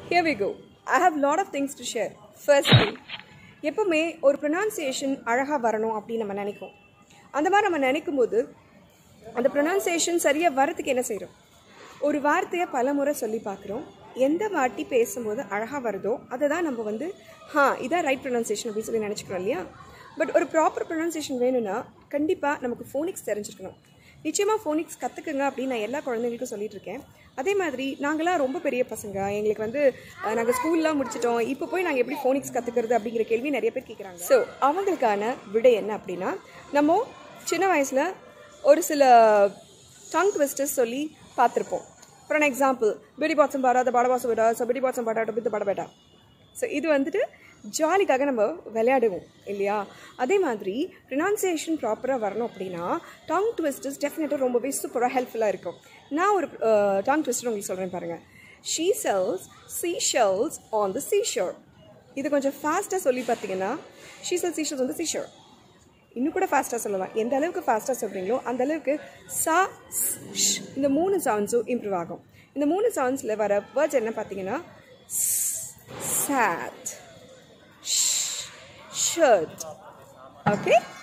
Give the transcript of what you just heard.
here we go I have lot of things to share first எப்பவுமே ஒரு pronunciation அழகாக வரணும் அப்படின்னு நம்ம நினைக்கும் அந்த மாதிரி நம்ம நினைக்கும் போது அந்த ப்ரொனவுன்சியேஷன் சரியாக வரதுக்கு என்ன செய்கிறோம் ஒரு வார்த்தையை பல முறை சொல்லி பார்க்குறோம் எந்த வாட்டி பேசும்போது அழகாக வருதோ அதை தான் நம்ம வந்து ஹா இதான் ரைட் ப்ரொனவுன்சியேஷன் அப்படின்னு சொல்லி நினச்சிக்கிறோம் இல்லையா பட் ஒரு ப்ராப்பர் ப்ரொனவுன்சியேஷன் வேணும்னா கண்டிப்பாக நமக்கு ஃபோனிக்ஸ் தெரிஞ்சிருக்கணும் நிச்சயமாக ஃபோனிக்ஸ் கற்றுக்குங்க அப்படின்னு நான் எல்லா குழந்தைங்களுக்கும் சொல்லிட்டு இருக்கேன் அதே மாதிரி நாங்களாம் ரொம்ப பெரிய பசங்க எங்களுக்கு வந்து நாங்கள் ஸ்கூல்லாம் முடிச்சிட்டோம் இப்போ போய் நாங்கள் எப்படி ஃபோனிக்ஸ் கற்றுக்கிறது அப்படிங்கிற கேள்வி நிறைய பேர் கேட்குறாங்க ஸோ அவங்களுக்கான விடை என்ன அப்படின்னா நம்ம சின்ன வயசில் ஒரு சில டங் ட்விஸ்டர்ஸ் சொல்லி பார்த்துருப்போம் ஃபார் அன் எக்ஸாம்பிள் பிடி பாட்ஸம் பாடா த பாடபாசம் விடா ஸோ பிடி பாட்ஸம் பாடா பித்து படபேட்டா ஸோ இது வந்துட்டு ஜாலிக்காக நம்ம விளையாடுவோம் இல்லையா அதே மாதிரி ப்ரினான்சியேஷன் ப்ராப்பராக வரணும் அப்படின்னா டாங் ட்விஸ்டர்ஸ் டெஃபினட்டாக ரொம்பவே சூப்பராக ஹெல்ப்ஃபுல்லாக இருக்கும் நான் ஒரு டாங் ட்விஸ்டர் உங்களுக்கு சொல்கிறேன் பாருங்கள் she sells sea shells on the sea shore இது கொஞ்சம் ஃபாஸ்ட்டாக சொல்லி பார்த்தீங்கன்னா she sell sea shells on the sea shore இன்னும் கூட ஃபாஸ்ட்டாக சொல்லலாம் எந்த அளவுக்கு ஃபாஸ்ட்டாக சொல்கிறீங்களோ அந்த அளவுக்கு சா ஷ் இந்த மூணு சவுண்ட்ஸும் இம்ப்ரூவ் ஆகும் இந்த மூணு சவுண்ட்ஸில் வர வேர்ட்ஸ் என்ன பார்த்தீங்கன்னா சாட் ஷர்ட் ஓகே